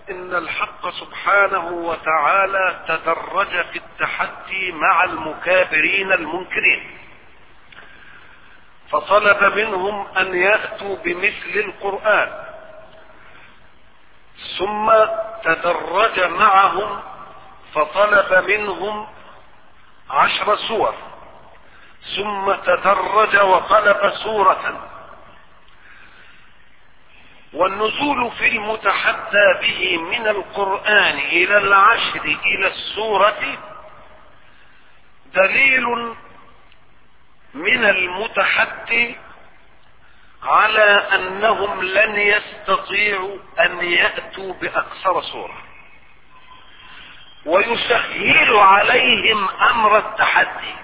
ان الحق سبحانه وتعالى تدرج في التحدي مع المكابرين المنكرين فطلب منهم ان ياتوا بمثل القران ثم تدرج معهم فطلب منهم عشر سور ثم تدرج وطلب سوره والنزول في المتحدى به من القرآن إلى العشر إلى السورة دليل من المتحدي على أنهم لن يستطيعوا أن يأتوا بأكثر سورة ويسهل عليهم أمر التحدي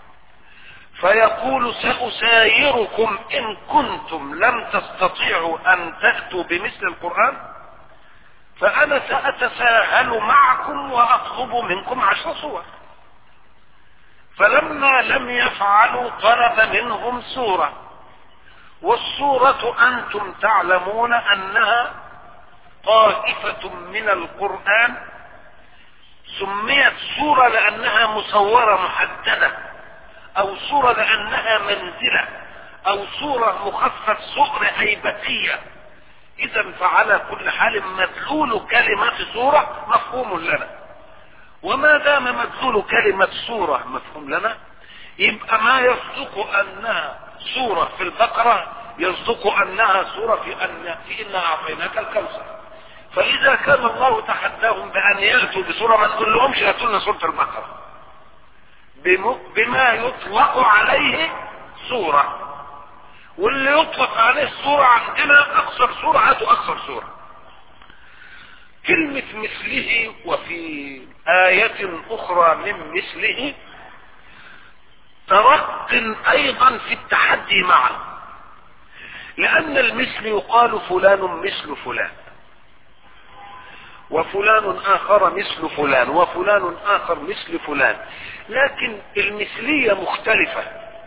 فيقول سأسايركم إن كنتم لم تستطيعوا أن تأتوا بمثل القرآن فأنا سأتساهل معكم وأطلب منكم عشر صور فلما لم يفعلوا طلب منهم سورة والسورة أنتم تعلمون أنها طائفة من القرآن سميت سورة لأنها مصورة محددة او صورة لانها منزلة او صورة مخفف صغر هيبتية اذا فعلى كل حال مدلول كلمة صورة مفهوم لنا وما دام مدلول كلمة صورة مفهوم لنا يبقى ما يصدق انها صورة في البقرة يصدق انها صورة في ان في انا اعطيناك الكوثر فاذا كان الله تحداهم بان ياتوا بصورة ما تقول لهمش هاتوا لنا سورة البقرة بما يطلق عليه صورة واللي يطلق عليه صورة عندنا اقصر صورة هاتوا اقصر صورة كلمة مثله وفي آية اخرى من مثله ترق ايضا في التحدي معه لان المثل يقال فلان مثل فلان وفلان اخر مثل فلان وفلان اخر مثل فلان لكن المثلية مختلفة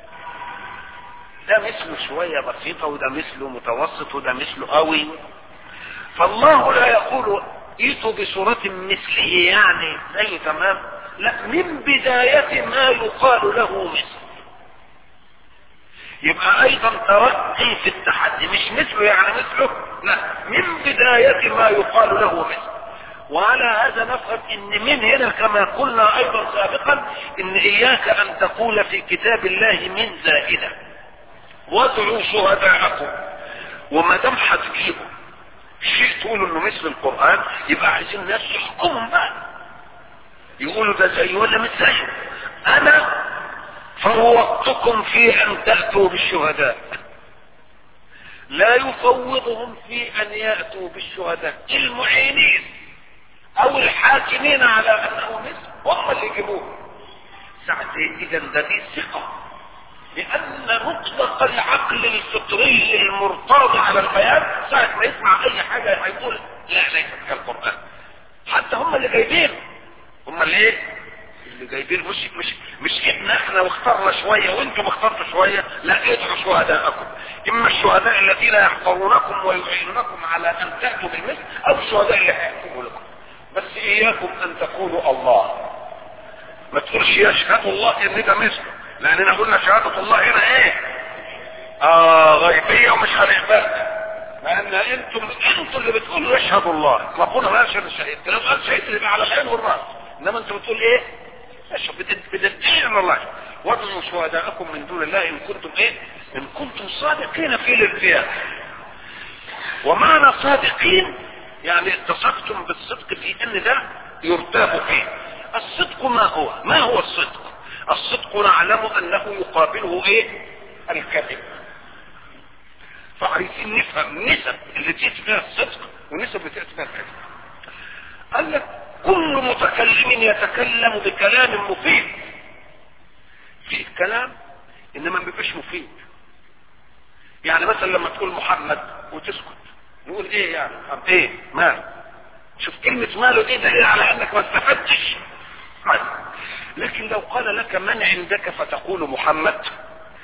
ده مثله شوية بسيطة وده مثله متوسط وده مثله قوي فالله لا يقول ائتوا بصورة مثله يعني زي تمام لا من بداية ما يقال له مثل يبقى ايضا ترقي في التحدي مش مثله يعني مثله لا من بداية ما يقال له مثل وعلى هذا نفهم ان من هنا كما قلنا ايضا سابقا ان اياك ان تقول في كتاب الله من زائدة وادعوا شهداءكم وما دام هتجيبوا شيء تقولوا انه مثل القرآن يبقى عايزين الناس يحكمهم بقى يقولوا ده زيه ولا مش زيه انا فوضتكم في ان تأتوا بالشهداء لا يفوضهم في ان يأتوا بالشهداء المعينين او الحاكمين على انه مثل هم اللي يجيبوه ساعتين اذا ده دي ثقة لان مطلق العقل الفطري المرتاض على البيان ساعة ما يسمع اي حاجة هيقول لا ليست كالقرآن حتى هم اللي جايبين هم اللي ايه اللي جايبين مش مش مش احنا احنا واخترنا شوية وانتم اخترتوا شوية لا ادعوا شهداءكم اما الشهداء الذين يحفظونكم ويعينونكم على ان تأتوا بالمثل او الشهداء اللي هيحكموا لكم بس اياكم ان تقولوا الله ما تقولش يشهد الله ان ده مثله لاننا قلنا شهادة الله هنا ايه اه غيبية ومش هنقبلها لان انتم انتم اللي بتقولوا يشهد الله ربنا ما يشهد الشهيد لو قال شهيد اللي على العين والراس انما انت بتقول ايه اشهد بتدعي ان الله وادعوا شهداءكم من دون الله ان كنتم ايه ان كنتم صادقين في الانبياء ومعنى صادقين يعني اتصفتم بالصدق في ان ده يرتاب فيه الصدق ما هو ما هو الصدق الصدق نعلم انه يقابله ايه الكذب فعايزين نفهم نسب اللي تأتي فيها الصدق ونسب اللي تأتي فيها الكذب قال لك كل متكلم يتكلم بكلام مفيد في كلام انما ما بيبقاش مفيد يعني مثلا لما تقول محمد وتسكت نقول ايه يعني طب ايه مال شوف كلمة ماله ايه دليل على انك ما استفدتش لكن لو قال لك من عندك فتقول محمد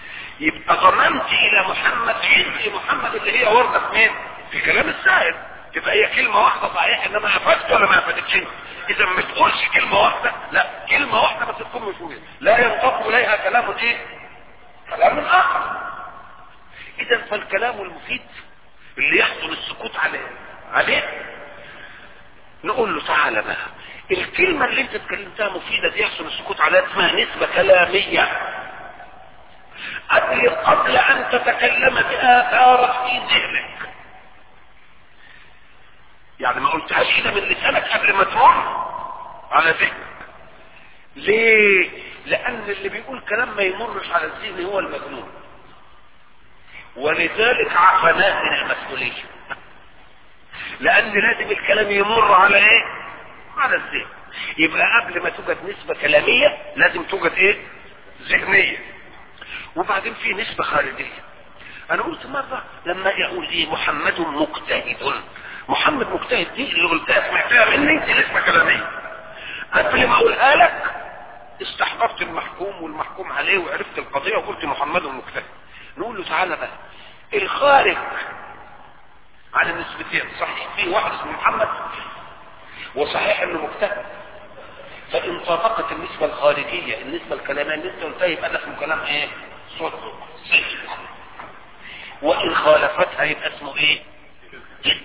يبقى ضمنت الى محمد عندي محمد اللي هي وردة في مين في كلام السائل تبقى هي كلمة واحدة صحيح انما افادت ولا ما افادتش اذا ما تقولش كلمة واحدة لا كلمة واحدة بس تكون مشهورة لا ينطق اليها كلام ايه كلام اخر اذا فالكلام المفيد اللي يحصل السكوت عليه عليه نقول له تعالى بقى الكلمة اللي انت اتكلمتها مفيدة دي يحصل السكوت عليها اسمها نسبة كلامية قبل قبل ان تتكلم بها ثارت في ذهنك يعني ما قلتهاش كده من لسانك قبل ما تمر على ذهنك ليه لان اللي بيقول كلام ما يمرش على الذهن هو المجنون ولذلك عفناه من المسؤوليه لان لازم الكلام يمر على ايه على الذهن يبقى قبل ما توجد نسبة كلامية لازم توجد ايه ذهنية وبعدين في نسبة خارجية انا قلت مرة لما يقول ايه محمد مجتهد محمد مجتهد دي اللي قلتها سمعتها مني دي نسبة كلامية قبل ما اقولها لك استحضرت المحكوم والمحكوم عليه وعرفت القضية وقلت محمد مجتهد نقول له تعالى بقى الخارج على النسبتين صحيح في واحد اسمه محمد وصحيح انه مجتهد فان طابقت النسبة الخارجية النسبة الكلامية اللي انت قلتها يبقى ده اسمه كلام ايه صدق صدق وان خالفتها يبقى اسمه ايه كذب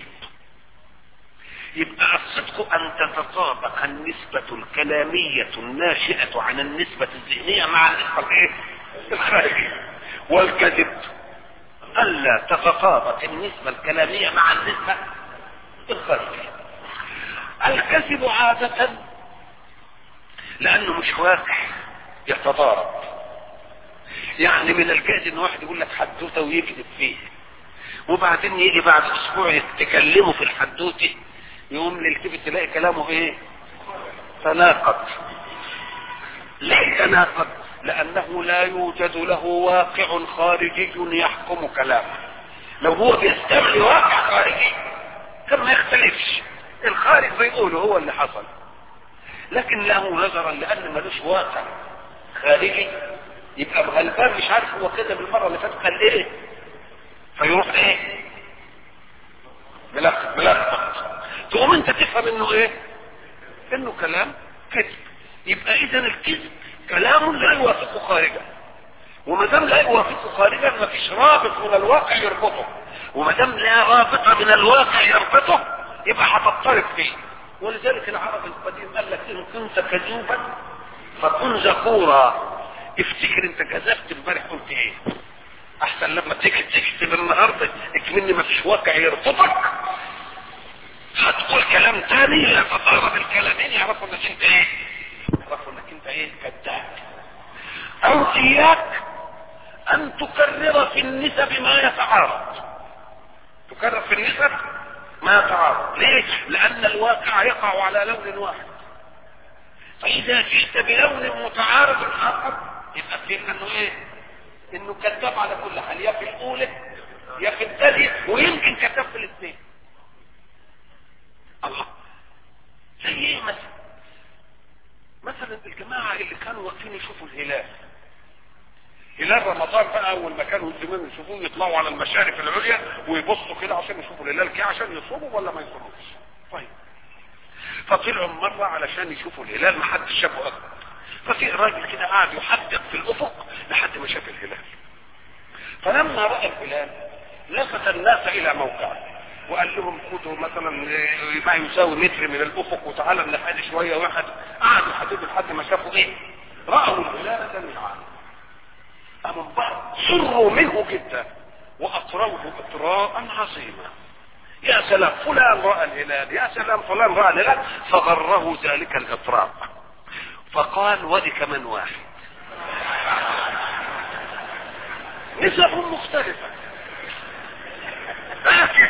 يبقى الصدق ان تتطابق النسبة الكلامية الناشئة عن النسبة الذهنية مع النسبة الايه الخارجية والكذب الا تتطابق النسبة الكلامية مع النسبة الخارجية الكذب عادة لانه مش واقع يتضارب يعني من الجائز ان واحد يقول لك حدوته ويكذب فيه وبعدين يجي بعد اسبوع تكلمه في الحدوته يقوم للتفت تلاقي كلامه ايه تناقض ليه تناقض لانه لا يوجد له واقع خارجي يحكم كلامه لو هو بيستمع لواقع خارجي كان ما يختلفش الخارج بيقوله هو اللي حصل لكن له نظرا لان ملوش واقع خارجي يبقى غلبان مش عارف هو كده بالمره اللي فاتت قال ايه فيروح ايه ملخبط ملخبط تقوم انت تفهم انه ايه انه كلام كذب يبقى اذا الكذب كلام لا يوافقه خارجا وما دام لا يوافقه خارجا ما فيش رابط من الواقع يربطه وما دام لا رابط من الواقع يربطه يبقى هتضطرب فيه ولذلك العرب القديم قال لك ان كنت كذوبا فكن ذكورا افتكر انت كذبت امبارح قلت ايه احسن لما تيجي تكتب النهارده اكمني ما فيش واقع يربطك هتقول كلام تاني يتضارب الكلامين يعرفوا انك انت ايه يعرفوا انك انت ايه كذاب او اياك ان تكرر في النسب ما يتعارض تكرر في النسب ما يتعارض ليه لان الواقع يقع على لون واحد فاذا جئت بلون متعارض اخر يبقى فيه انه ايه انه كذاب على كل حال يا في الاولى يا في الثانيه ويمكن كذاب في الاثنين الله زي ايه مثلا مثلا الجماعة اللي كانوا واقفين يشوفوا الهلال هلال رمضان بقى اول ما كانوا الزمان يشوفوه يطلعوا على المشارف العليا ويبصوا كده عشان يشوفوا الهلال كده عشان يصوموا ولا ما يصوموش طيب فطلعوا مرة علشان يشوفوا الهلال ما حدش شافه اكتر ففي راجل كده قاعد يحدق في الافق لحد ما شاف الهلال فلما راى الهلال لفت الناس الى موقعه وقال لهم خدوا مثلا ما يساوي متر من الافق وتعالى نحد شويه واحد قعدوا يحددوا لحد ما شافوا ايه راوا الهلال جميعا أمام بعض سروا منه جدا واطروه اطراء عظيما يا سلام فلان راى الهلال يا سلام فلان راى الهلال فغره ذلك الاطراء فقال ودي كمان واحد نسب مختلفة لكن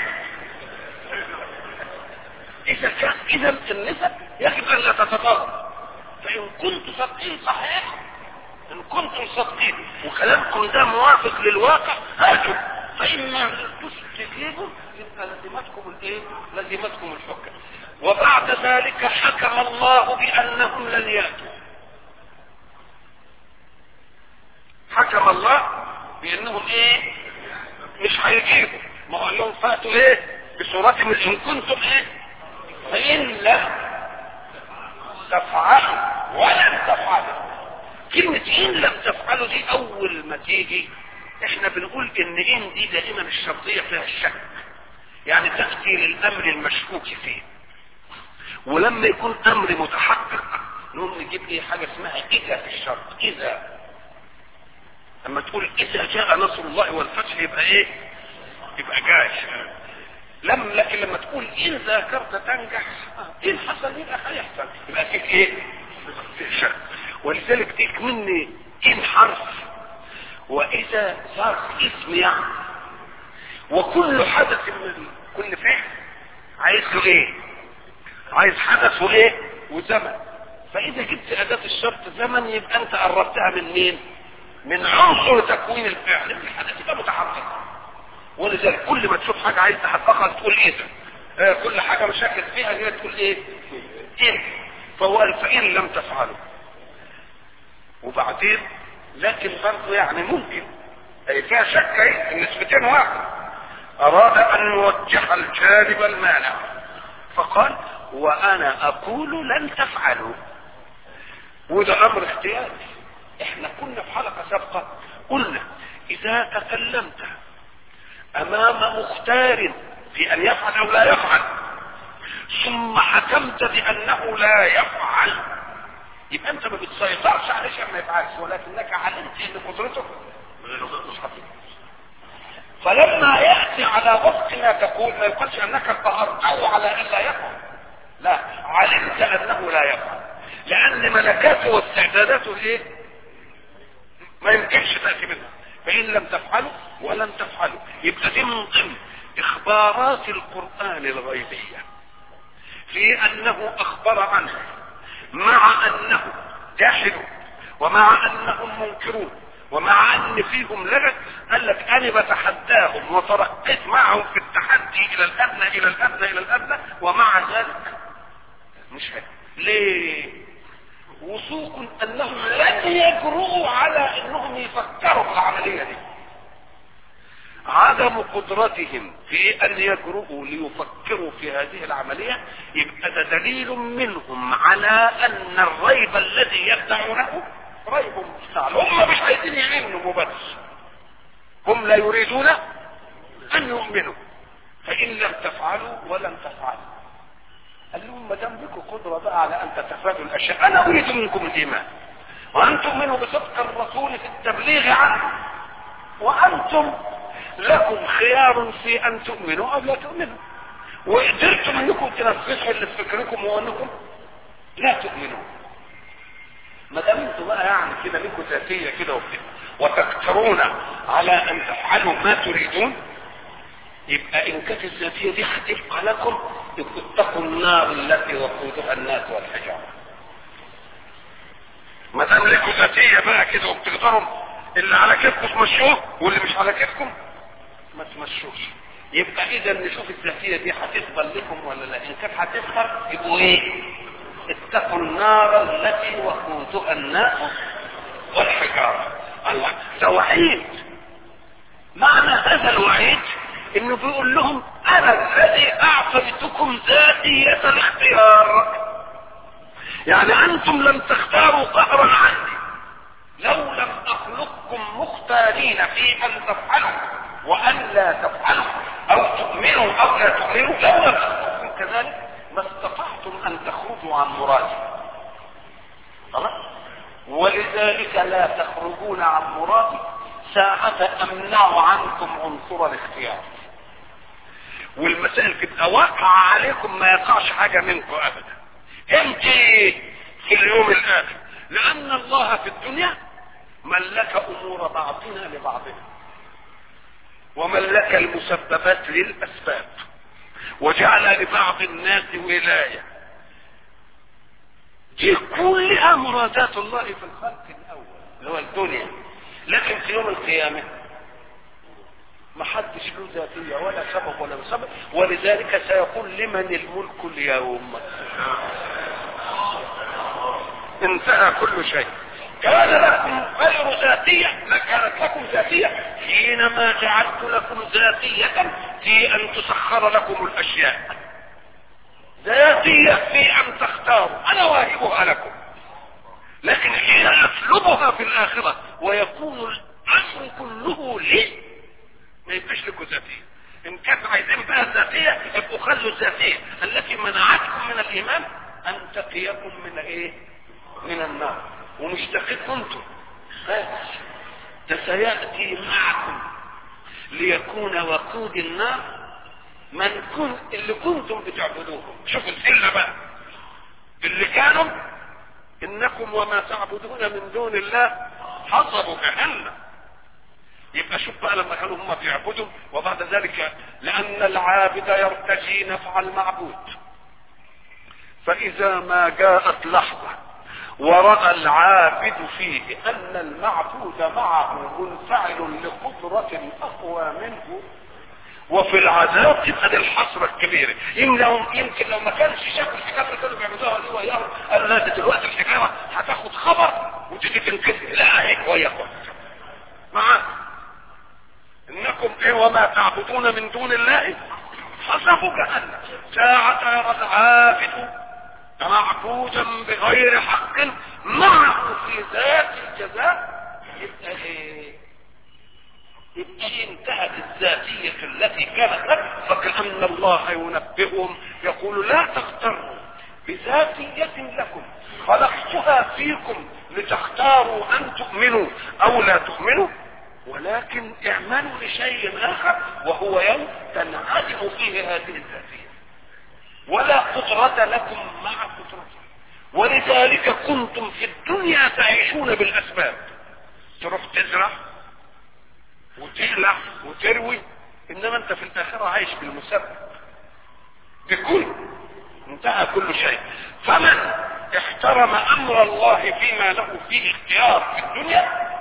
إذا كان إذا النسب يجب أن لا تتضارب فإن كنت صدقين صحيح إن كنتم صادقين وكلامكم ده موافق للواقع هاتوا فإن تستجيبوا يبقى لزمتكم الإيه؟ لزمتكم الحكم وبعد ذلك حكم الله بأنهم لن يأتوا حكم الله بأنهم إيه؟ مش هيجيبوا ما قال لهم فاتوا إيه؟ بصورة من ان كنتم ايه فان لم تفعلوا ولن تفعلوا كلمة ان لم تفعلوا دي اول ما تيجي احنا بنقول ان ان دي دائما الشرطية فيها الشك يعني تأتي للامر المشكوك فيه ولما يكون امر متحقق نقوم نجيب ايه حاجة اسمها اذا في الشرط اذا لما تقول اذا جاء نصر الله والفتح يبقى ايه يبقى جاي لم لكن لما تقول ان ذاكرت تنجح ان حصل يبقى هيحصل يبقى فيك ايه في شك ولذلك تيك مني ان حرف واذا صار اسم يعني وكل حدث من كل فعل عايز له ايه عايز حدث وايه وزمن فاذا جبت اداة الشرط زمن يبقى انت قربتها من مين من عنصر تكوين الفعل الحدث يبقى متحقق ولذلك كل ما تشوف حاجة عايز تحققها تقول ايه ده آه كل حاجة مشاكل فيها هي تقول ايه ايه فهو فإن لم تفعلوا وبعدين لكن برضه يعني ممكن اي فيها شك ايه النسبتين واحد اراد ان يوجه الجانب المانع فقال وانا اقول لن تفعلوا وده امر اختياري احنا كنا في حلقة سابقة قلنا اذا تكلمت امام مختار في ان يفعل او لا يفعل ثم حكمت بانه لا يفعل يبقى انت ما بتسيطرش عليه عشان ما يفعلش ولكنك علمت ان قدرته مش حقيقة فلما ياتي على وفق ما تقول ما يقولش انك قهرت او على ان لا يفعل لا علمت انه لا يفعل لان ملكاته واستعداداته ايه ما يمكنش تاتي منها فان لم تفعلوا ولن تفعلوا يبقى دي من ضمن اخبارات القران الغيبيه في انه اخبر عنه مع انه جاحدون ومع انهم منكرون ومع ان فيهم لغت قال لك انا بتحداهم وترقيت معهم في التحدي الى الادنى الى الادنى الى الادنى ومع ذلك مش هيك ليه وثوق انهم لن يجرؤوا على انهم يفكروا في العمليه دي عدم قدرتهم في ان يجرؤوا ليفكروا في هذه العمليه يبقى ده دليل منهم على ان الريب الذي يدعونه ريب مستعل هم مش عايزين يؤمنوا بس هم لا يريدون ان يؤمنوا فان لم تفعلوا ولن تفعلوا قال لهم ما دام لكم قدره بقى على ان تتفادوا الاشياء انا اريد منكم الايمان وان تؤمنوا بصدق الرسول في التبليغ عنه وانتم لكم خيار في ان تؤمنوا او لا تؤمنوا وقدرتم انكم تنفذوا اللي في فكركم وانكم لا تؤمنوا ما دام انتوا بقى يعني كده لكم ذاتيه كده وتكثرون على ان تفعلوا ما تريدون يبقى ان كانت الذاتيه دي هتبقى لكم يبقوا اتقوا النار التي وقودها الناس والحجاره ما دام لكم ذاتيه بقى كده وبتقدروا اللي على كيفكم تمشوه واللي مش على كيفكم ما تمشوش يبقى اذا نشوف الذاتيه دي هتفضل لكم ولا لا ان كانت هتفضل يبقوا ايه اتقوا النار التي وقودها الناس والحجاره الله ده وعيد معنى هذا الوعيد انه بيقول لهم انا الذي اعطيتكم ذاتية الاختيار يعني انتم لم تختاروا قهرا عني لو لم اخلقكم مختارين في ان تفعلوا وان لا تفعلوا او تؤمنوا او لا تؤمنوا لو لم اخلقكم كذلك ما استطعتم ان تخرجوا عن مرادي خلاص ولذلك لا تخرجون عن مرادي ساعة امنع عنكم عنصر الاختيار والمسائل تبقى واقعة عليكم ما يقعش حاجة منكم ابدا انت في اليوم الاخر لان الله في الدنيا ملك امور بعضنا لبعضنا وملك المسببات للاسباب وجعل لبعض الناس ولاية دي كلها مرادات الله في الخلق الاول اللي هو الدنيا لكن في يوم القيامة ما حدش له ذاتية ولا سبب ولا مسبب ولذلك سيقول لمن الملك اليوم انتهى كل شيء كان لكم غير ذاتية ما كانت لكم ذاتية حينما جعلت جعلت لكم ذاتية في ان تسخر لكم الاشياء ذاتية في ان تختاروا انا واهبها لكم لكن حين اسلبها في الاخرة ويكون الامر كله لي ما يبقاش لكم ذاتية ان كانت عايزين بقى ذاتية يبقوا خلوا الذاتية التي منعتكم من الايمان ان تقيكم من ايه من النار ومشتقكم انتم بس ده سيأتي معكم ليكون وقود النار من كن اللي كنتم بتعبدوهم شوفوا الحلة بقى اللي كانوا انكم وما تعبدون من دون الله حصبوا جهنم يبقى شوف بقى لما كانوا هم بيعبدوا وبعد ذلك لان العابد يرتجي نفع المعبود فاذا ما جاءت لحظه ورأى العابد فيه أن المعبود معه منفعل لقدرة أقوى منه وفي العذاب تبقى دي الحسرة الكبيرة يمكن لو ما كانش شاف الحكاية اللي كانوا بيعملوها دي وياهم قال لا ده دلوقتي الحكاية هتاخد خبر وتيجي تنكسر لا هيك وياكم معاك انكم ايه وما تعبدون من دون الله حسبوا جهنم ساعة يرى العابد معبودا بغير حق معه في ذات الجزاء يبقى ايه يبقى انتهت الذاتية التي كانت لك فكأن الله ينبئهم يقول لا تغتروا بذاتية لكم خلقتها فيكم لتختاروا ان تؤمنوا او لا تؤمنوا ولكن اعملوا لشيء اخر وهو يوم تنعدم فيه هذه الذاتية ولا قدرة لكم مع قدرته ولذلك كنتم في الدنيا تعيشون بالاسباب تروح تزرع وتقلع وتروي انما انت في الاخره عايش بالمسبب بكل انتهى كل شيء فمن احترم امر الله فيما له فيه اختيار في الدنيا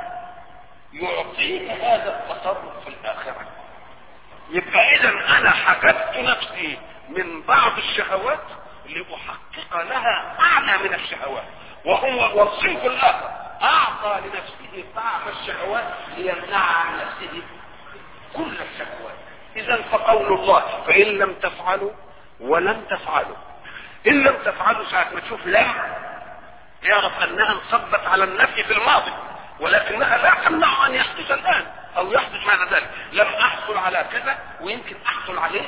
يعطيه هذا التصرف في الاخره يبقى اذا انا حجبت نفسي من بعض الشهوات لأحقق لها أعلى من الشهوات وهو والصنف الآخر أعطى لنفسه طعم الشهوات ليمنع عن نفسه كل الشهوات إذا فقول الله فإن لم تفعلوا ولم تفعلوا إن لم تفعلوا ساعة ما تشوف لم يعرف أنها انصبت على النفي في الماضي ولكنها لا تمنع أن يحدث الآن أو يحدث معنى ذلك لم أحصل على كذا ويمكن أحصل عليه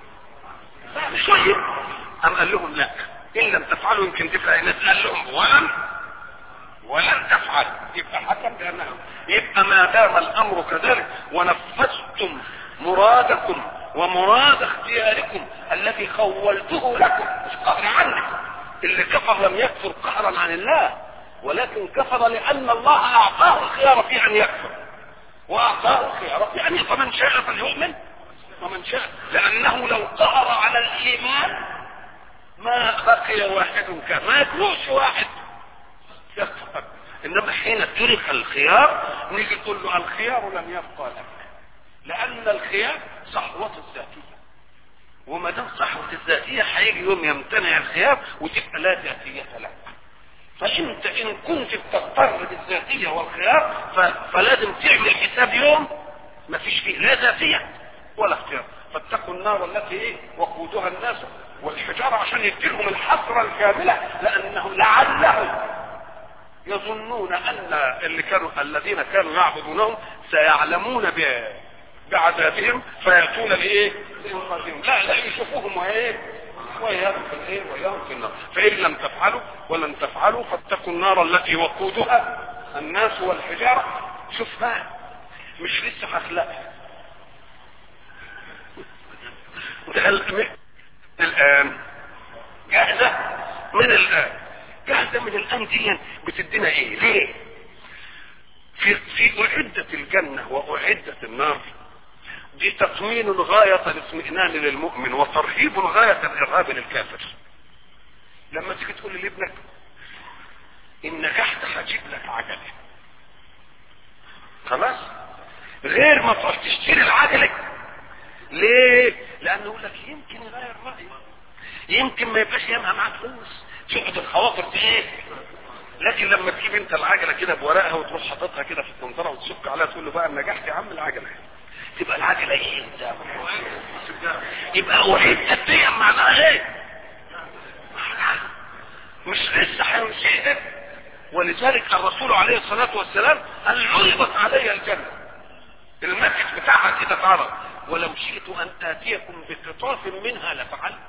شوية أم قال لهم لا إن لم تفعلوا يمكن تفعل الناس قال لهم ولم ولن تفعل يبقى حكم بأنه يبقى ما دام الأمر كذلك ونفذتم مرادكم ومراد اختياركم الذي خولته لكم مش قهر عنك اللي كفر لم يكفر قهرا عن الله ولكن كفر لأن الله أعطاه الخيار في أن يكفر وأعطاه الخيار في أن فمن شاء فليؤمن ومن شاء لانه لو قهر على الايمان ما بقي واحد كان ما يكلوش واحد يكفر انما حين ترك الخيار نيجي تقول له الخيار لم يبقى لك لان الخيار صحوة الذاتية وما دام صحوة الذاتية هيجي يوم يمتنع الخيار وتبقى لا ذاتية لك فانت ان كنت بتضطر بالذاتية والخيار فلازم تعمل حساب يوم ما فيش فيه لا ذاتية ولا اختيار فاتقوا النار التي ايه وقودها الناس والحجارة عشان يديلهم الحسرة الكاملة لانهم لعلهم يظنون ان اللي كانوا الذين كانوا يعبدونهم سيعلمون ب بعذابهم فياتون لايه؟ لانقاذهم لا لا يشوفوهم وايه؟ وياهم في الايه؟ وياهم في النار فان لم تفعلوا ولن تفعلوا فاتقوا النار التي وقودها الناس والحجاره شوف بقى مش لسه هخلقها الآن جاهزة من الآن جاهزة من الآن دي بتدينا ايه ليه في, في أعدت الجنة وأعدت النار دي تطمين غاية الاطمئنان للمؤمن وترهيب غاية الإرهاب للكافر لما تيجي تقول لابنك إن نجحت هجيب لك عجلة خلاص غير ما تروح تشتري العجلة ليه؟ لأنه يقول لك يمكن يغير رأيه يمكن ما يبقاش يمها معاك فلوس تقعد الخواطر دي ايه؟ لكن لما تجيب انت العجله كده بورقها وتروح حاططها كده في القنطره وتشك عليها تقول له بقى نجحت يا عم العجله تبقى العجلة ايه قدام يبقى اعدت دي معناها ايه مش لسه هينشئ ولذلك الرسول عليه الصلاة والسلام قال عرضت علي الجنة المسجد بتاعها كده اتعرض ولو شئت ان اتيكم بقطاف منها لفعلت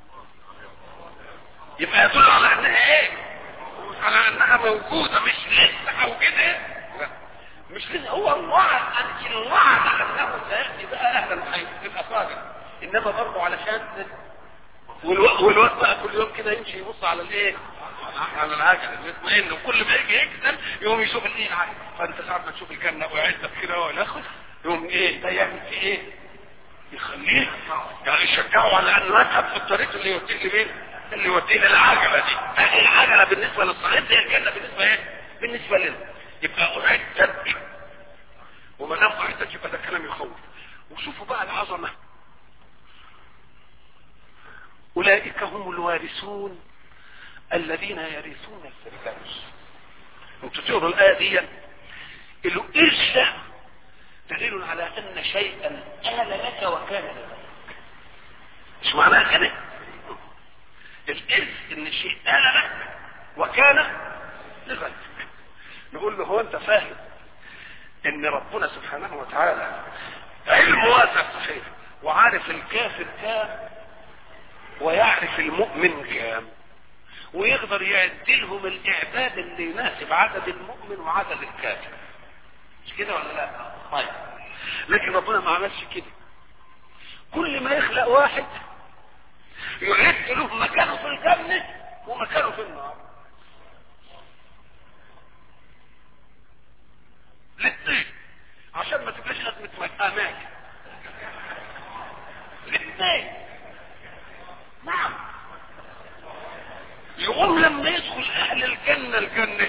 يبقى يدل على انها ايه على انها موجودة مش لسه او كده لا. مش لسه هو الوعد ان الوعد انه سياتي بقى اهلا تبقى صادق انما برضه علشان والوقت والوقت بقى كل يوم كده يمشي يبص على الايه على العجله يطمئن وكل ما يجي يكتب يقوم يشوف الايه العجله فانت ساعه ما تشوف الجنه وعدت كده وياخد يقوم ايه ده يعمل فيه ايه يخليه يعني يشجعه على انه يذهب في الطريق اللي يوديه لمين اللي يوديه للعجله دي هذه العجله بالنسبه للصعيد هي الجنه بالنسبه ايه بالنسبه لنا يبقى اعدت وما دام اعدت يبقى ده كلام يخوف وشوفوا بقى العظمه أولئك هم الوارثون الذين يرثون الفردوس انتوا تقروا الآية دي الإرث ده دليل على أن شيئا آل لك وكان لك مش معناها كده الإرث إن شيء آل لك وكان لغيرك نقول له هو أنت فاهم إن ربنا سبحانه وتعالى علم واسع صحيح وعارف الكافر كام ويعرف المؤمن كام ويقدر يعدلهم الاعداد اللي يناسب عدد المؤمن وعدد الكافر مش كده ولا لا طيب لكن ربنا ما عملش كده كل ما يخلق واحد يعد له مكانه في الجنة ومكانه في النار الاثنين عشان ما تبقاش أزمة أماكن الاثنين نعم يقوم لما يدخل اهل الجنة الجنة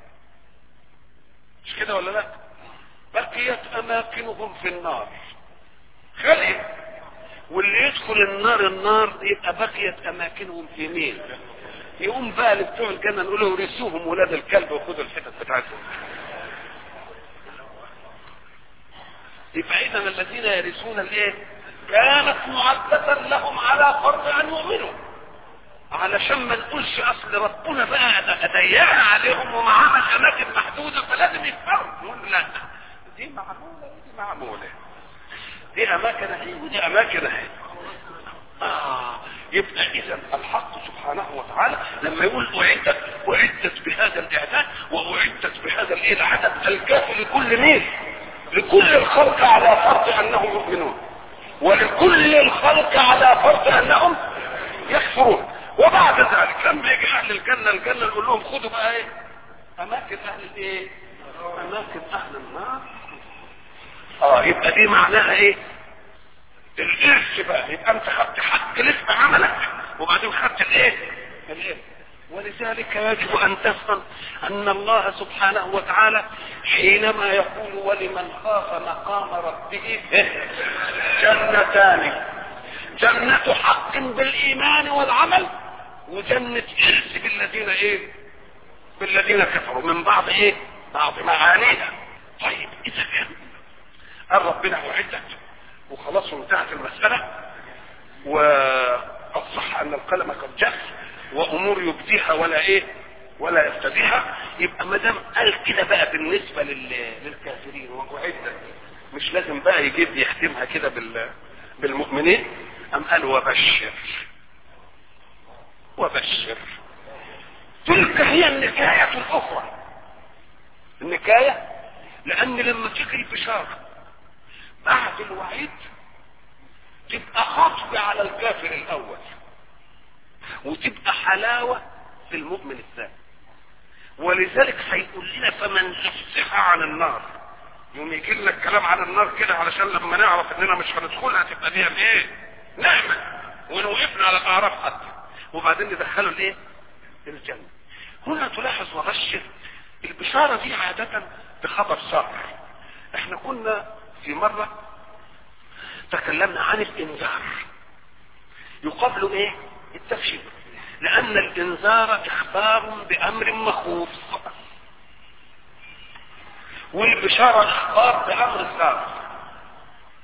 مش كده ولا لا بقيت اماكنهم في النار خلي واللي يدخل النار النار يبقى بقيت اماكنهم في مين يقوم بقى لبتوع الجنة نقول له رسوهم ولاد الكلب وخدوا الحتت بتاعتهم يبقى اذا الذين يرثون الايه كانت معدة لهم على فرض ان يؤمنوا علشان ما نقولش اصل ربنا بقى ضيقها عليهم وما عمل اماكن محدودة فلازم يكفروا نقول لا دي معمولة ودي معمولة دي اماكن اهي ودي اماكن اهي آه يبقى اذا الحق سبحانه وتعالى لما يقول اعدت اعدت بهذا الاعداد واعدت بهذا الايه العدد الكافي لكل مين لكل الخلق على فرض انهم يؤمنون ولكل الخلق على فرض انهم يكفرون وبعد ذلك لما يجي اهل الجنه الجنه نقول لهم خدوا بقى ايه اماكن اهل الايه اماكن اهل النار اه يبقى دي معناها ايه الارث بقى يبقى انت خدت حق لسه عملك وبعدين خدت الايه الايه ولذلك يجب ان تفهم ان الله سبحانه وتعالى حينما يقول ولمن خاف مقام ربه جنتان جنة حق بالايمان والعمل وجنة ارث بالذين ايه بالذين كفروا من بعض ايه بعض معانيها طيب اذا كان قال ربنا وعدت وخلاص وانتهت المسألة واصح ان القلم قد جف وامور يبديها ولا ايه ولا يفتديها يبقى ما دام قال كده بقى بالنسبه لل... للكافرين وعدت مش لازم بقى يجيب يختمها كده بال... بالمؤمنين ام قال وبشر وبشر تلك هي النكاية الأخرى النكاية لأن لما تيجي البشارة بعد الوعيد تبقى خطب على الكافر الأول وتبقى حلاوة في المؤمن الثاني ولذلك هيقول لنا فمن زحزح عن النار يوم يجي لنا الكلام عن النار كده علشان لما نعرف اننا مش هندخلها تبقى دي ايه نعمة ونوقفنا على الاعراف حتى وبعدين ندخله الايه الجنة هنا تلاحظ وبشر البشارة دي عادة بخبر سار احنا كنا في مرة تكلمنا عن الانذار يقابل ايه التبشير لان الانذار اخبار بامر مخوف والبشارة اخبار بامر سار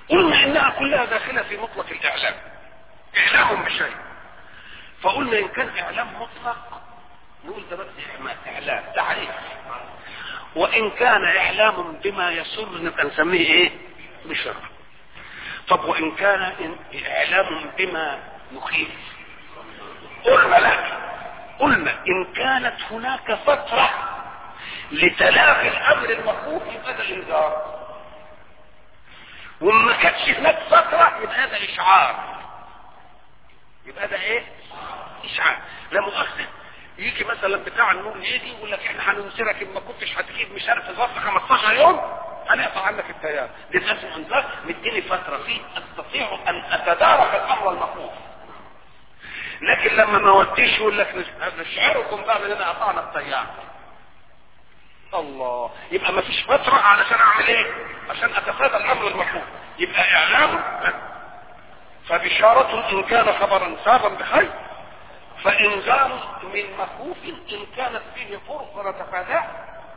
قلنا انها كلها داخلة في مطلق الاعلام اعلام بشيء فقلنا ان كان اعلام مطلق نقول ده بس اعلام تعريف وان كان اعلام بما يسر نبقى نسميه ايه بشر طب وان كان اعلام بما يخيف قلنا لا قلنا ان كانت هناك فترة لتلافي الامر المخوف يبقى ده الانذار وما كانتش هناك فترة يبقى هذا اشعار يبقى ده ايه اشعار لا مؤخذ يجي مثلا بتاع النور يجي يقول لك احنا هننسرك ان ما كنتش هتجيب مش عارف ظرف 15 يوم هنقطع عنك التيار دي لازم انذار مديني فتره فيه استطيع ان اتدارك الامر المخوف لكن لما ما وديش يقول لك نشعركم بقى اننا قطعنا التيار الله يبقى ما فيش فتره علشان اعمل ايه عشان اتفادى الامر المخوف يبقى اعلام فبشارة ان كان خبرا سابا بخير فانذار من مخوف ان كانت فيه فرصه نتفاداه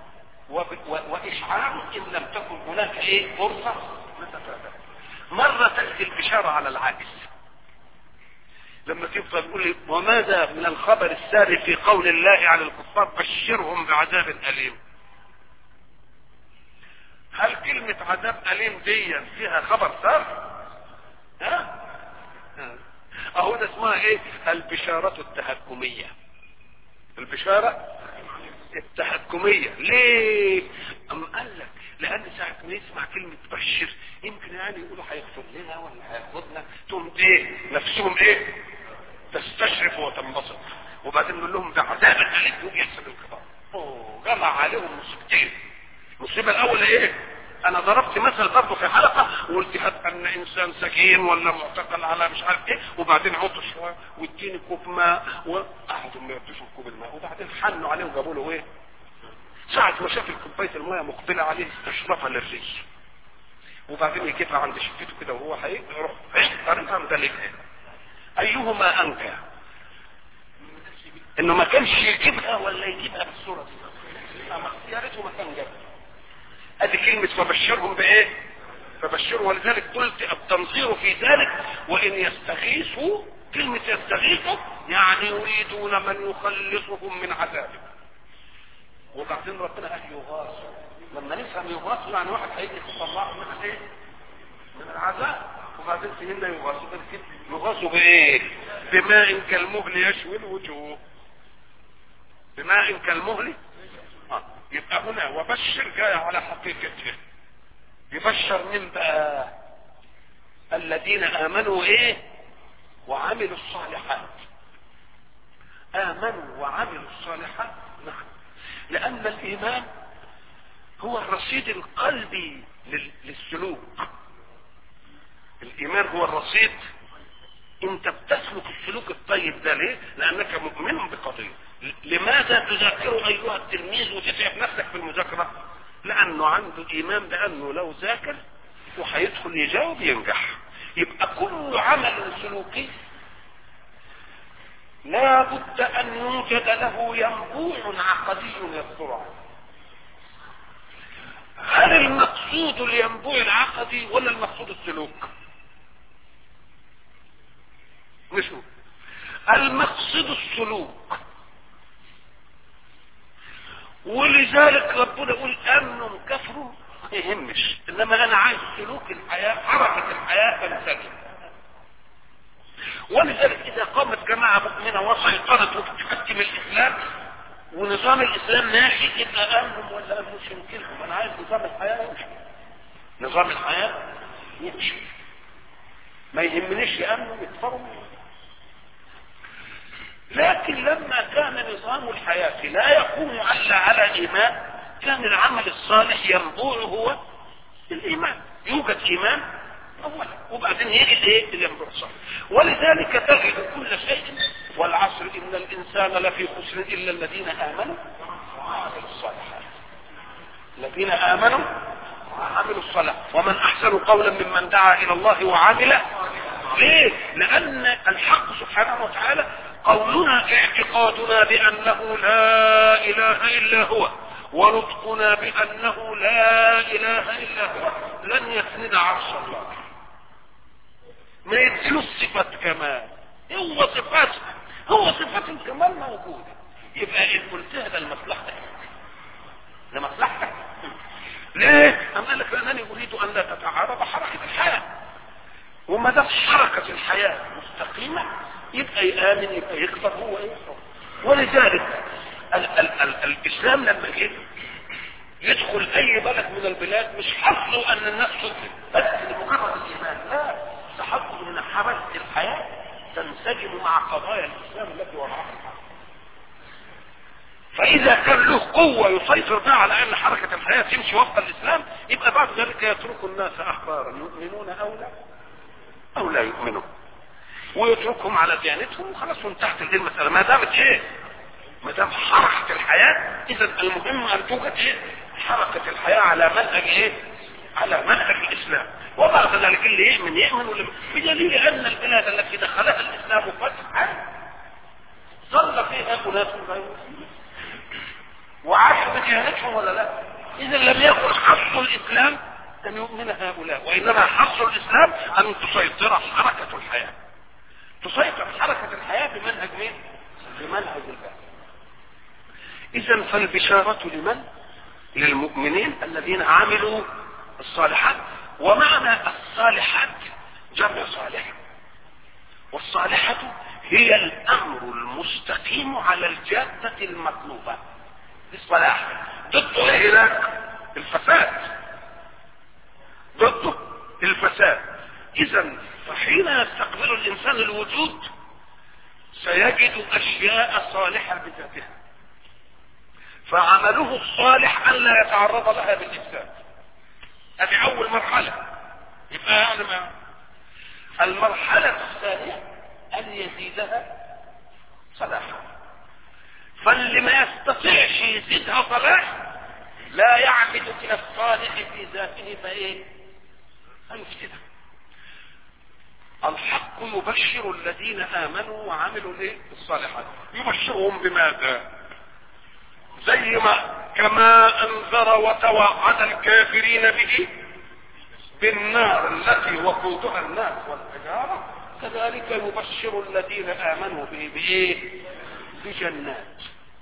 واشعار ان لم تكن هناك ايه فرصه نتفاداه مره تاتي البشاره على العكس لما تفضل تقول لي وماذا من الخبر الساري في قول الله على الكفار بشرهم بعذاب اليم هل كلمة عذاب أليم دي فيها خبر سار؟ ها؟ اهو ده اسمها ايه البشارة التهكمية البشارة التهكمية ليه ام قال لك لان ساعة ما يسمع كلمة بشر يمكن يعني يقولوا هيغفر لنا ولا هياخدنا تقوم ايه نفسهم ايه تستشرف وتنبسط وبعدين نقول لهم ده عذاب الاليم يوم يحصل الكبار اوه جمع عليهم مصيبتين المصيبة الاولى ايه انا ضربت مثل برضه في حلقه وقلت حتى ان انسان سجين ولا معتقل على مش عارف ايه وبعدين عطش شويه واديني كوب ماء وقعدوا ما يردوش كوب الماء وبعدين حنوا عليه وجابوا له ايه؟ ساعة ما شاف كوباية الماء مقبلة عليه استشرفها للريش وبعدين يجيبها عند شفته كده وهو هيروح طريقها مدلكها ايهما انكى؟ انه ما كانش يجيبها ولا يجيبها بالصورة دي يا ريته ما كان جابها ادي كلمة فبشرهم بايه فبشروا ولذلك قلت التنظير في ذلك وان يستغيثوا كلمة يستغيثوا يعني يريدون من يخلصهم من عذابه وبعدين ربنا قال يغاثوا لما نفهم يغاثوا يعني واحد هيجي يطلعه من ايه من العذاب وبعدين فهمنا يغاثوا كده يغاثوا بايه بماء كالمهل يشوي الوجوه بماء كالمهل آه. يبقى هنا وبشر جاي على حقيقته يبشر من بقى الذين امنوا ايه وعملوا الصالحات امنوا وعملوا الصالحات نعم لان الايمان هو الرصيد القلبي للسلوك الايمان هو الرصيد انت بتسلك السلوك الطيب ده ليه لانك مؤمن بقضيه لماذا تذاكر ايها التلميذ وتتعب نفسك في المذاكره لانه عنده ايمان بانه لو ذاكر وهيدخل يجاوب ينجح يبقى كل عمل سلوكي لا بد ان يوجد له ينبوع عقدي يصدر عنه هل المقصود الينبوع العقدي ولا المقصود السلوك نشوف المقصد السلوك ولذلك ربنا يقول امن كفر ما يهمش انما انا عايز سلوك الحياه حركه الحياه تنسجم ولذلك اذا قامت جماعه مؤمنه وسيطرت وتحكم الاسلام ونظام الاسلام ماشي يبقى امنهم ولا مش يمكنهم انا عايز نظام الحياه يمشي نظام الحياه يمشي ما يهمنيش يامنوا يكفروا لكن لما كان نظام الحياة لا يقوم الا على ايمان كان العمل الصالح ينبوع هو الايمان يوجد ايمان اولا وبعدين يجي الايه الينبوع الصالح ولذلك تجد كل شيء والعصر ان الانسان لفي خسر الا الذين امنوا وعملوا الصالحات الذين امنوا وعملوا الصلاة ومن احسن قولا ممن دعا الى الله وعمل ليه لان الحق سبحانه وتعالى قولنا اعتقادنا بانه لا اله الا هو ونطقنا بانه لا اله الا هو لن يسند عرش الله ما يديلوش صفة كمال هو صفات هو صفات الكمال موجودة يبقى ان قلتها ده لمصلحتك لمصلحتك ليه؟ أم قال لك لأنني أريد أن لا تتعارض حركة الحياة وما دام حركة الحياة مستقيمة يبقى يآمن يبقى يكبر هو ايه ولذلك ال ال ال الإسلام لما جه يدخل أي بلد من البلاد مش حصلوا أن الناس تسلم بس لمجرد الإيمان لا تحقق من حركة الحياة تنسجم مع قضايا الإسلام التي وضعها فإذا كان له قوة يسيطر بها على أن حركة الحياة تمشي وفق الإسلام يبقى بعد ذلك يترك الناس أحبارا يؤمنون أو لا أو لا يؤمنون ويتركهم على ديانتهم وخلاص وانتهت هذه المسألة ما دامت إيه؟ ما دام حركة الحياة إذا المهم أن توجد إيه؟ حركة الحياة على منهج إيه؟ على منهج الإسلام وبعد ذلك اللي يؤمن يؤمن واللي بدليل أن البلاد التي دخلها الإسلام فتحا ظل فيها أناس غير مسلمين وعاشوا بديانتهم ولا لا اذا لم يكن حق الاسلام ان يؤمن هؤلاء وانما حق الاسلام ان تسيطر حركة الحياة تسيطر حركة الحياة بمنهج مين بمنهج الله اذا فالبشارة لمن للمؤمنين الذين عملوا الصالحات ومعنى الصالحات جمع صالح والصالحة هي الامر المستقيم على الجادة المطلوبة الصلاح ضده ايه هناك الفساد ضده الفساد اذا فحين يستقبل الانسان الوجود سيجد اشياء صالحة بذاتها فعمله الصالح ان لا يتعرض لها بالافساد هذه اول مرحلة يبقى يعني ما المرحلة الثانية ان يزيدها صلاحا فاللي ما يستطيعش يزيدها صلاح لا يعمد الى الصالح في ذاته فايه فيفسدها الحق يبشر الذين امنوا وعملوا الايه الصالحات يبشرهم بماذا زي ما كما انذر وتوعد الكافرين به بالنار التي وقودها الناس والحجاره كذلك يبشر الذين امنوا به بايه بجنات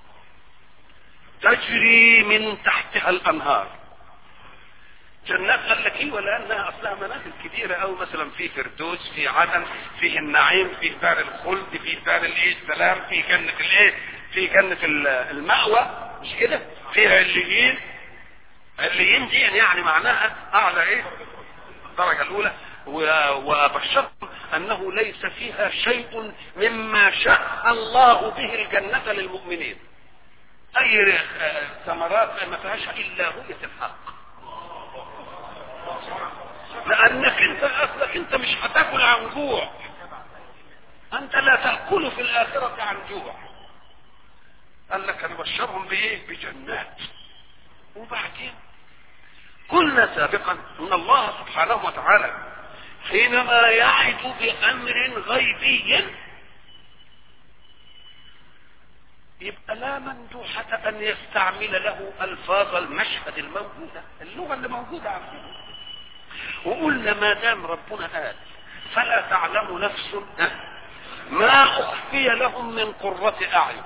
تجري من تحتها الانهار جنات قال لك ايه ولانها اصلها منازل كبيره او مثلا في فردوس في عدن في النعيم في دار الخلد في دار الايه السلام في جنه الايه في جنه المأوى مش كده في عليين عليين دي يعني معناها اعلى ايه الدرجه الاولى وبشرت انه ليس فيها شيء مما شاء الله به الجنة للمؤمنين اي ثمرات ما فيهاش الا رؤية الحق لانك انت اصلك انت مش هتاكل عن جوع انت لا تأكل في الاخرة عن جوع قال لك انا بشرهم بايه بجنات وبعدين قلنا سابقا ان الله سبحانه وتعالى حينما يعد بامر غيبي يبقى لا مندوحة ان يستعمل له الفاظ المشهد الموجودة اللغة اللي موجودة عندنا وقلنا ما دام ربنا قال فلا تعلم نفس ما اخفي لهم من قرة اعين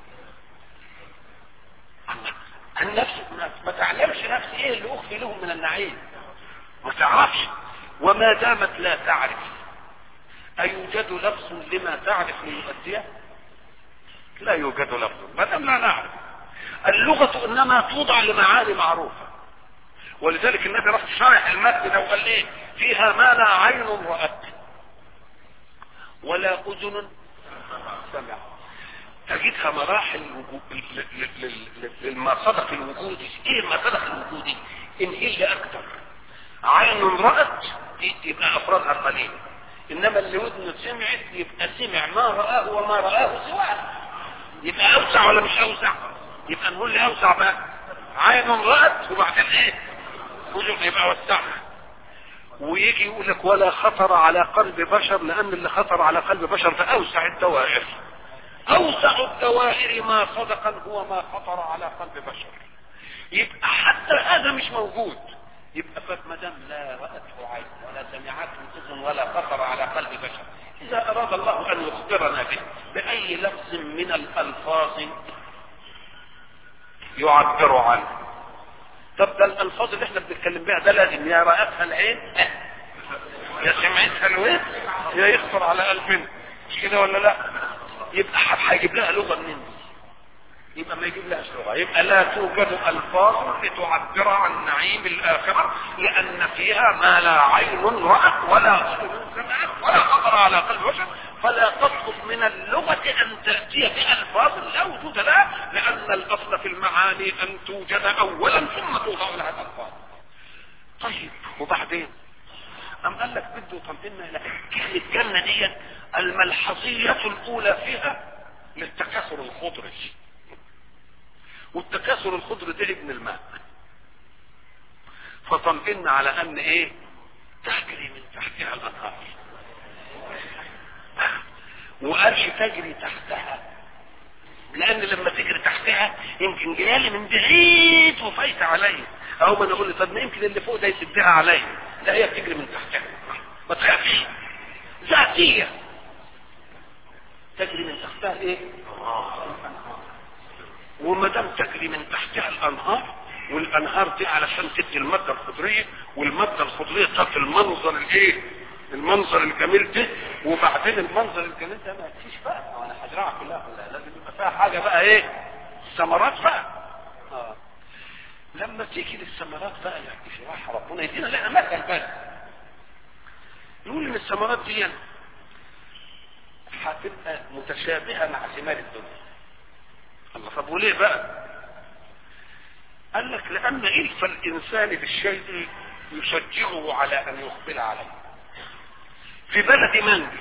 النفس ما تعلمش نفس ايه اللي اخفي لهم من النعيم ما تعرفش وما دامت لا تعرف أيوجد لفظ لما تعرف ليؤديه لا يوجد لفظ ما دام لا نعرف اللغة إنما توضع لمعاني معروفة ولذلك النبي راح شارح المتن ده وقال ايه فيها ما لا عين رأت ولا أذن سمعت تجدها مراحل للمصدق الوجودي ايه المصدق الوجودي ان هي اكتر عين رأت يبقى افرادها قليل انما اللي ودنه سمعت يبقى سمع ما رآه وما رآه سواء يبقى اوسع ولا مش اوسع يبقى نقول لي اوسع بقى عين رأت وبعدين ايه وجه يبقى وسعها ويجي يقول لك ولا خطر على قلب بشر لان اللي خطر على قلب بشر فاوسع الدوائر اوسع الدوائر ما صدقا هو ما خطر على قلب بشر يبقى حتى هذا مش موجود يبقى فما دام لا رأته عين ولا سمعته اذن ولا خطر على قلب بشر اذا اراد الله ان يخبرنا به باي لفظ من الالفاظ يعبر عنه طب ده الالفاظ اللي احنا بنتكلم بها ده لازم يا رأتها العين يا سمعتها الودن يا يخطر على قلبنا مش كده ولا لا يبقى هيجيب لها لغه منين يبقى ما يجيب لهاش لغه يبقى لا توجد الفاظ لتعبر عن نعيم الاخره لان فيها ما لا عين رات ولا اذن سمعت ولا خطر على قلب بشر فلا تطلب من اللغه ان تاتي بالفاظ لا وجود لها لان الاصل في المعاني ان توجد اولا ثم توضع لها الالفاظ طيب وبعدين أم قال لك بده يطمئن إلى كلمة جنة دي الملحظية الأولى فيها للتكاثر الخضري والتكاثر الخضري ده ابن الماء فطمئن على أن إيه تجري من تحتها الأنهار وقالش تجري تحتها لأن لما تجري تحتها يمكن جيالي من بعيد وفايت عليا أو ما أنا أقول طب ما يمكن اللي فوق ده يسدها عليا لا هي بتجري من تحتها ما تخافش ذاتية تجري من تحتها ايه وما دام تجري من تحتها الانهار والانهار دي علشان تدي الماده الخضريه والماده الخضريه تعطي المنظر الايه المنظر الجميل ده وبعدين المنظر الجميل ده ما يكفيش بقى وانا هزرعها كلها كلها لازم يبقى فيها حاجه بقى ايه ثمرات بقى آه. لما تيجي للثمرات بقى يعني في راحة ربنا يدينا لها مثل بقى يقول ان الثمرات دي هتبقى متشابهة مع ثمار الدنيا الله طب وليه بقى قال لك لان الف الانسان بالشيء يشجعه على ان يقبل عليه في بلد مانجا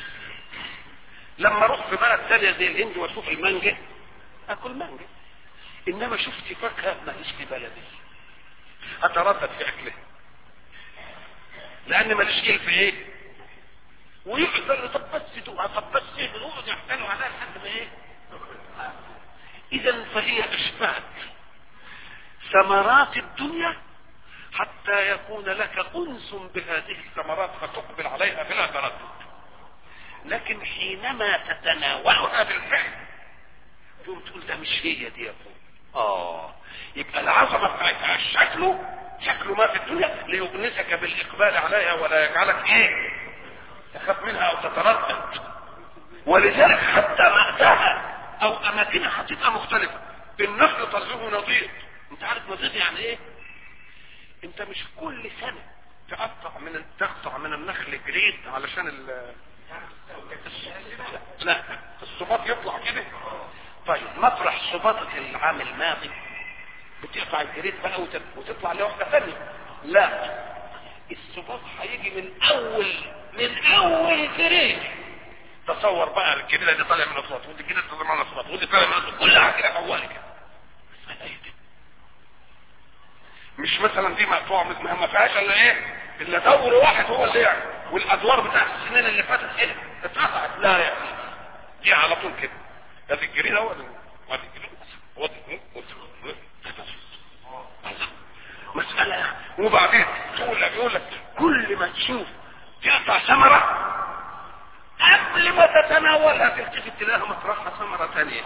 لما اروح في بلد ثانيه زي الهند واشوف المانجا اكل مانجا انما شفت فاكهه ماليش في بلدي اتردد في اكلها لان ماليش كيل في ايه ويقدر طب بس دوقها طب بس ايه يقعد يحتلوا عليها لحد ما ايه اذا فهي اشباه ثمرات الدنيا حتى يكون لك انس بهذه الثمرات فتقبل عليها بلا تردد لكن حينما تتناولها بالفعل تقوم تقول ده مش هي دي يا اخويا اه يبقى العظمه بتاعتها شكله شكله ما في الدنيا ليؤنسك بالاقبال عليها ولا يجعلك ايه تخاف منها او تتردد ولذلك حتى مأتاها او اماكنها هتبقى مختلفه النخل طلعه نضيد انت عارف نضيد يعني ايه انت مش كل سنه تقطع من تقطع من النخل جريد علشان ال لا الصباط يطلع كده طيب مطرح صباطة العام الماضي بتقطع الجريد بقى وتطلع لوحدة ثانية لا الصباط هيجي من اول من اول جريد تصور بقى الجريد اللي طالع من الصباط ودي كده طالع من الصباط ودي طالع من الصباط كلها كده طوالي كده مش مثلا دي مقطوعه ما فيهاش الا ايه الا دور واحد هو اللي يعني والادوار بتاعت السنين اللي فاتت ايه اتقطعت لا يا اخي دي على طول كده ده الجريد هو وادي الجريد مسألة وبعدين تقول لك يقول لك كل ما تشوف تقطع ثمرة قبل ما تتناولها تلتفت تلاقيها مطرحها ثمرة ثانية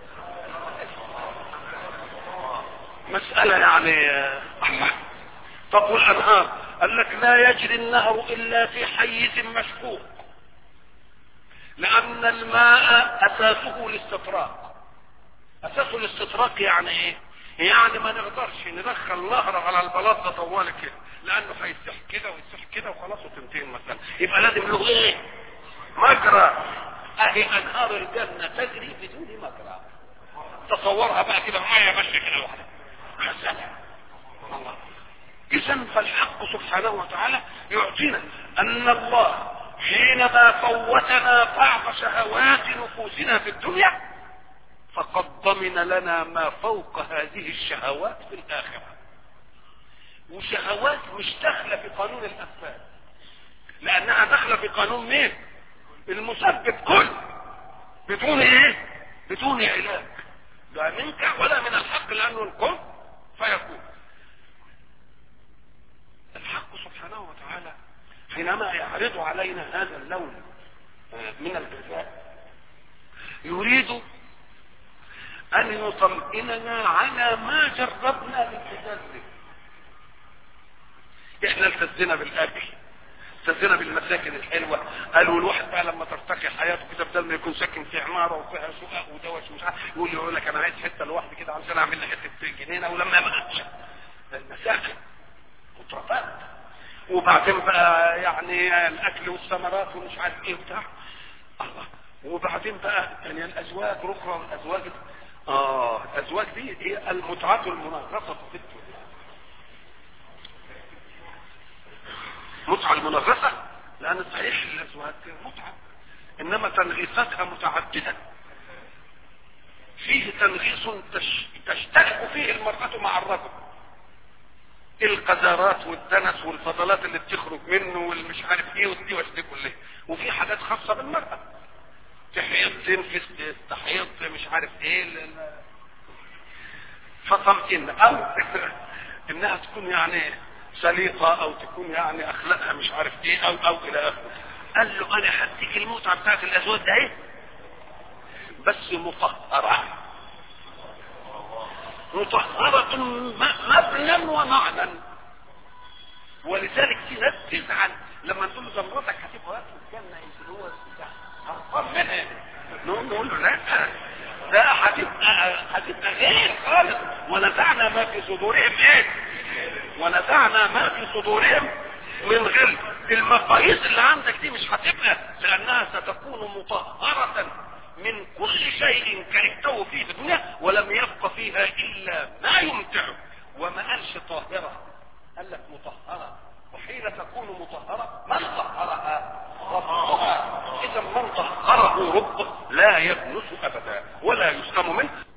مسألة يعني الله طب والأنهار قال لك لا يجري النهر إلا في حيز مشكوك لأن الماء أساسه الاستطراق أساسه الاستطراق يعني إيه؟ يعني ما نقدرش ندخل نهر على البلاط ده طوال كده لأنه هيسح كده ويسح كده وخلاص وتنتهي المسألة يبقى لازم له إيه؟ مجرى أهي أنهار الجنة تجري بدون مجرى تصورها بقى كده معايا ماشية كده لوحدها مسألة الله إذا فالحق سبحانه وتعالى يعطينا أن الله حينما فوتنا بعض شهوات نفوسنا في الدنيا فقد ضمن لنا ما فوق هذه الشهوات في الآخرة وشهوات مش داخلة في قانون الأسباب لأنها داخلة في قانون مين؟ المسبب كل بدون ايه؟ بدون علاج لا منك ولا من الحق لأنه الكل فيكون حينما يعرض علينا هذا اللون من الغذاء يريد ان يطمئننا على ما جربنا للتجرب احنا التزينا بالاكل التزينا بالمساكن الحلوه قالوا الواحد بقى لما ترتقي حياته كده بدل ما يكون ساكن في عماره وفيها شقق ودوش ومش عارف يقول يقول لك انا عايز حته لوحدي كده علشان اعمل لي حته جنينه ولما ما المساكن مترفات وبعدين بقى يعني الاكل والثمرات ومش عارف ايه وبتاع الله وبعدين بقى يعني الازواج الاخرى والازواج اه الازواج دي هي المتعه المنغصه في الدنيا متعه المنغصه لان صحيح الازواج متعه انما تنغيصاتها متعدده فيه تنغيص تش... تشترك فيه المرأة مع الرجل القذارات والدنس والفضلات اللي بتخرج منه والمش عارف ايه والدي دي كلها وفي حاجات خاصة بالمرأة تحيض تنفس تحيض مش عارف ايه فطمئن او انها تكون يعني سليقة او تكون يعني اخلاقها مش عارف ايه او او الى اخره قال له انا هديك المتعة بتاعت الازواج ده ايه بس مطهرة مطهرة مبنى ومعنى ولذلك في ناس تزعل لما نقول له ده مراتك هتبقى واقف في الجنة يمكن هو هرقان منها نقول نقول له لا ده هتبقى هتبقى غير خالص ونزعنا ما في صدورهم ايه ونزعنا ما في صدورهم من غل المقاييس اللي عندك دي مش هتبقى لانها ستكون مطهرة من كل شيء كرهته فيه في الدنيا ولم يبق فيها الا ما يمتعه وما قالش طاهرة قال لك مطهرة وحين تكون مطهرة من طهرها ربها اذا من طهره ربه لا يبنس ابدا ولا يسلم منه